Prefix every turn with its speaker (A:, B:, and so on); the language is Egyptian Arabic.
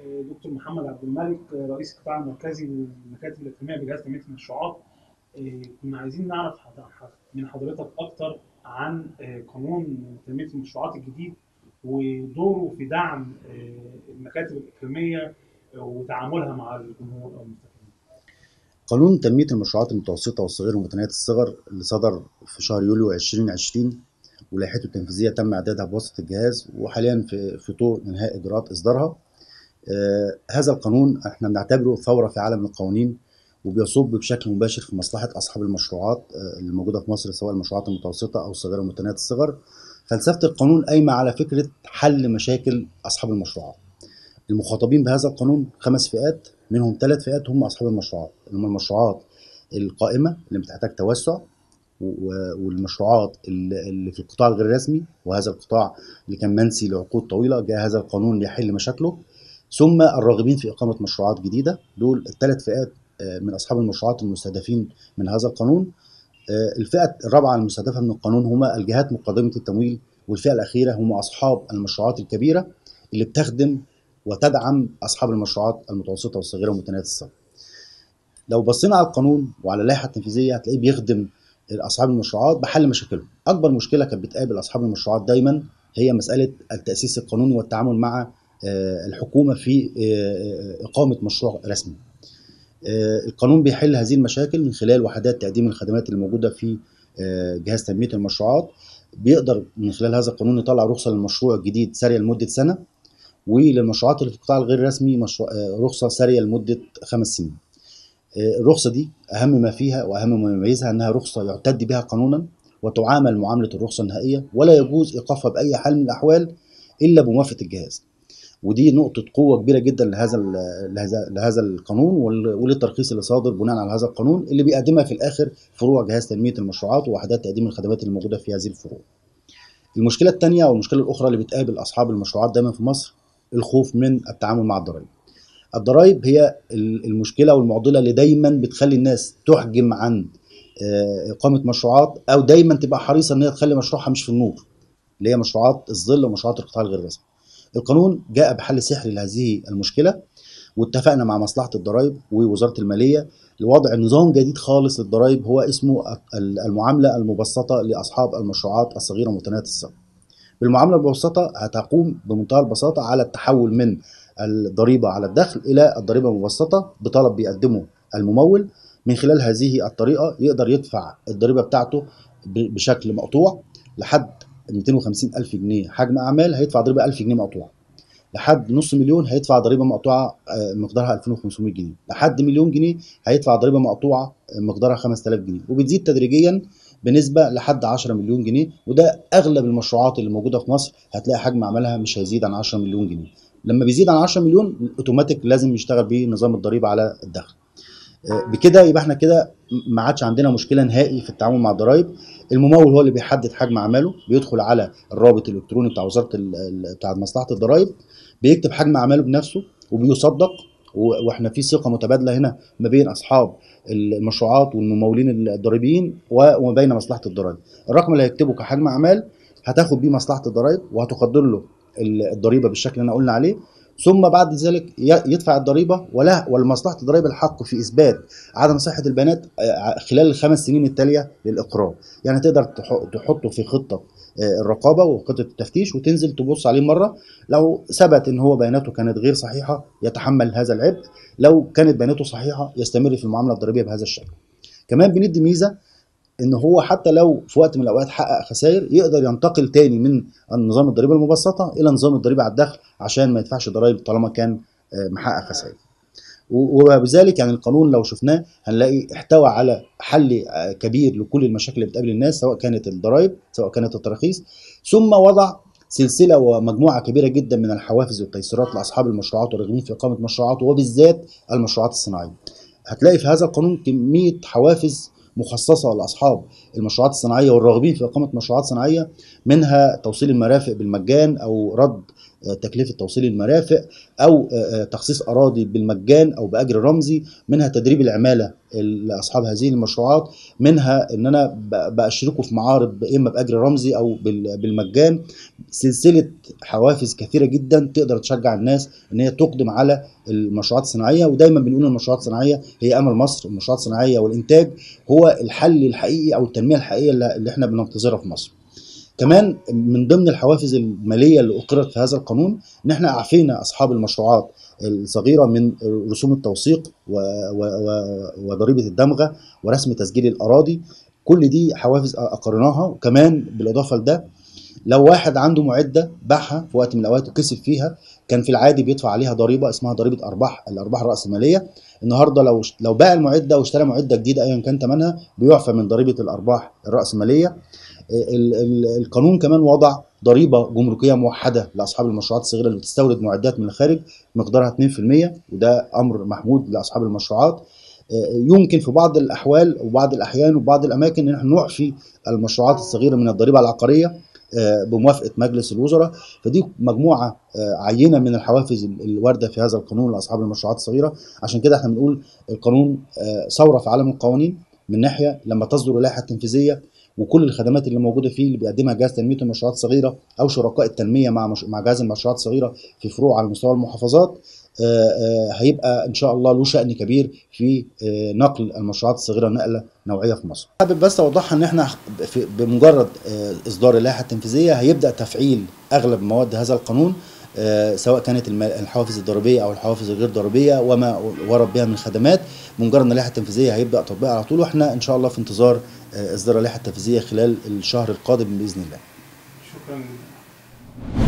A: دكتور محمد عبد الملك رئيس القطاع المركزي للمكاتب الائتمانيه بجهاز تنميه المشروعات كنا عايزين نعرف من حضرتك اكتر عن قانون تنميه المشروعات الجديد ودوره في دعم المكاتب الاقليميه وتعاملها مع الجمهور او المستثمرين.
B: قانون تنميه المشروعات المتوسطه والصغيره ومتناهيه الصغر اللي صدر في شهر يوليو 2020 ولائحته التنفيذيه تم اعدادها بواسطه الجهاز وحاليا في في طور انهاء اجراءات اصدارها. آه هذا القانون احنا بنعتبره ثوره في عالم القوانين وبيصب بشكل مباشر في مصلحه اصحاب المشروعات آه اللي موجوده في مصر سواء المشروعات المتوسطه او الصغيره ومتناهيه الصغر. فلسفه القانون قايمه على فكره حل مشاكل اصحاب المشروعات. المخاطبين بهذا القانون خمس فئات منهم ثلاث فئات هم اصحاب المشروعات اللي هم المشروعات القائمه اللي بتحتاج توسع والمشروعات اللي في القطاع الغير رسمي وهذا القطاع اللي كان منسي لعقود طويله جاء هذا القانون ليحل مشاكله ثم الراغبين في اقامه مشروعات جديده دول الثلاث فئات من اصحاب المشروعات المستهدفين من هذا القانون الفئه الرابعه المستهدفه من القانون هما الجهات مقدمه التمويل والفئه الاخيره هم اصحاب المشروعات الكبيره اللي بتخدم وتدعم اصحاب المشروعات المتوسطه والصغيره ومتناهيه الصغر. لو بصينا على القانون وعلى اللائحه التنفيذيه هتلاقيه بيخدم اصحاب المشروعات بحل مشاكلهم. اكبر مشكله كانت بتقابل اصحاب المشروعات دايما هي مساله التاسيس القانوني والتعامل مع الحكومه في اقامه مشروع رسمي. القانون بيحل هذه المشاكل من خلال وحدات تقديم الخدمات اللي موجوده في جهاز تنميه المشروعات بيقدر من خلال هذا القانون يطلع رخصه للمشروع الجديد ساريه لمده سنه وللمشروعات اللي في القطاع الغير رسمي مشروع رخصه ساريه لمده خمس سنين. الرخصه دي اهم ما فيها واهم ما يميزها انها رخصه يعتد بها قانونا وتعامل معامله الرخصه النهائيه ولا يجوز ايقافها باي حال من الاحوال الا بموافقه الجهاز. ودي نقطة قوة كبيرة جدا لهذا لهذا لهذا القانون وللترخيص اللي صادر بناء على هذا القانون اللي بيقدمها في الآخر فروع جهاز تنمية المشروعات ووحدات تقديم الخدمات اللي موجودة في هذه الفروع. المشكلة الثانية أو المشكلة الأخرى اللي بتقابل أصحاب المشروعات دايما في مصر الخوف من التعامل مع الضرائب. الضرائب هي المشكلة والمعضلة اللي دايما بتخلي الناس تحجم عن إقامة مشروعات أو دايما تبقى حريصة إن هي تخلي مشروعها مش في النور اللي هي مشروعات الظل ومشروعات القطاع الغير رسمي. القانون جاء بحل سحري لهذه المشكلة واتفقنا مع مصلحة الضرائب ووزارة المالية لوضع نظام جديد خالص للضرائب هو اسمه المعاملة المبسطة لأصحاب المشروعات الصغيرة ومتناهية الصغر. بالمعاملة المبسطة هتقوم بمنتهى البساطة على التحول من الضريبة على الدخل إلى الضريبة المبسطة بطلب بيقدمه الممول من خلال هذه الطريقة يقدر يدفع الضريبة بتاعته بشكل مقطوع لحد 250 ألف جنيه حجم أعمال هيدفع ضريبة 1000 جنيه مقطوعة لحد نص مليون هيدفع ضريبة مقطوعة مقدارها 2500 جنيه لحد مليون جنيه هيدفع ضريبة مقطوعة مقدارها 5000 جنيه وبتزيد تدريجيا بنسبة لحد 10 مليون جنيه وده أغلب المشروعات اللي موجودة في مصر هتلاقي حجم عملها مش هيزيد عن 10 مليون جنيه لما بيزيد عن 10 مليون اوتوماتيك لازم يشتغل بيه نظام الضريبة على الدخل بكده يبقى احنا كده ما عادش عندنا مشكله نهائي في التعامل مع الضرائب الممول هو اللي بيحدد حجم اعماله بيدخل على الرابط الالكتروني بتاع وزاره بتاع مصلحه الضرائب بيكتب حجم اعماله بنفسه وبيصدق واحنا في ثقه متبادله هنا ما بين اصحاب المشروعات والممولين الضريبيين وما بين مصلحه الضرائب الرقم اللي هيكتبه كحجم اعمال هتاخد بيه مصلحه الضرائب وهتقدر له الضريبه بالشكل اللي انا قلنا عليه ثم بعد ذلك يدفع الضريبه ولا ولمصلحه الضرائب الحق في اثبات عدم صحه البيانات خلال الخمس سنين التاليه للاقرار يعني تقدر تحطه في خطه الرقابه وخطه التفتيش وتنزل تبص عليه مره لو ثبت ان هو بياناته كانت غير صحيحه يتحمل هذا العبء لو كانت بياناته صحيحه يستمر في المعامله الضريبيه بهذا الشكل كمان بندي ميزه ان هو حتى لو في وقت من الاوقات حقق خسائر يقدر ينتقل تاني من النظام الضريبه المبسطه الى نظام الضريبه على الدخل عشان ما يدفعش ضرائب طالما كان محقق خسائر وبذلك يعني القانون لو شفناه هنلاقي احتوى على حل كبير لكل المشاكل اللي بتقابل الناس سواء كانت الضرائب سواء كانت التراخيص ثم وضع سلسله ومجموعه كبيره جدا من الحوافز والتيسيرات لاصحاب المشروعات والراغبين في اقامه مشروعات وبالذات المشروعات الصناعيه. هتلاقي في هذا القانون كميه حوافز مخصصة لأصحاب المشروعات الصناعية والراغبين في إقامة مشروعات صناعية منها توصيل المرافق بالمجان أو رد آه، تكلفه توصيل المرافق او آه، آه، تخصيص اراضي بالمجان او باجر رمزي منها تدريب العماله لاصحاب هذه المشروعات منها ان انا ب- باشركه في معارض اما باجر رمزي او بال- بالمجان سلسله حوافز كثيره جدا تقدر تشجع الناس ان هي تقدم على المشروعات الصناعيه ودايما بنقول ان المشروعات الصناعيه هي امل مصر المشروعات الصناعيه والانتاج هو الحل الحقيقي او التنميه الحقيقيه اللي اللي احنا بننتظرها في مصر كمان من ضمن الحوافز الماليه اللي اقرت في هذا القانون ان احنا اعفينا اصحاب المشروعات الصغيره من رسوم التوثيق و- و- و- وضريبه الدمغه ورسم تسجيل الاراضي كل دي حوافز اقرناها وكمان بالاضافه لده لو واحد عنده معده باعها في وقت من الاوقات وكسب فيها كان في العادي بيدفع عليها ضريبه اسمها ضريبه ارباح الارباح الراسماليه النهارده لو لو باع المعده واشترى معده جديده ايا كان ثمنها بيعفى من ضريبه الارباح الراسماليه ال- ال- القانون كمان وضع ضريبه جمركيه موحده لاصحاب المشروعات الصغيره اللي بتستورد معدات من الخارج مقدارها 2% وده امر محمود لاصحاب المشروعات آه، يمكن في بعض الاحوال وبعض الاحيان وبعض الاماكن ان احنا نعفي المشروعات الصغيره من الضريبه العقاريه آه، بموافقه مجلس الوزراء فدي مجموعه آه، عينه من الحوافز ال- الوارده في هذا القانون لاصحاب المشروعات الصغيره عشان كده احنا بنقول القانون آه، ثوره في عالم القوانين من ناحيه لما تصدر اللائحه التنفيذيه وكل الخدمات اللي موجوده فيه اللي بيقدمها جهاز تنميه المشروعات الصغيره او شركاء التنميه مع مش... مع جهاز المشروعات الصغيره في فروع على مستوى المحافظات آه، آه، هيبقى ان شاء الله له شأن كبير في آه، نقل المشروعات الصغيره نقله نوعيه في مصر. حابب بس اوضحها ان احنا في- بمجرد آه، اصدار اللائحه التنفيذيه هيبدا تفعيل اغلب مواد هذا القانون آه، سواء كانت الم- الحوافز الضريبيه او الحوافز الغير ضريبيه وما ورد بها من خدمات بمجرد ان اللائحه التنفيذيه هيبدا تطبيقها على طول واحنا ان شاء الله في انتظار آه، اصدار اللائحه التنفيذيه خلال الشهر القادم باذن الله.
A: شكرا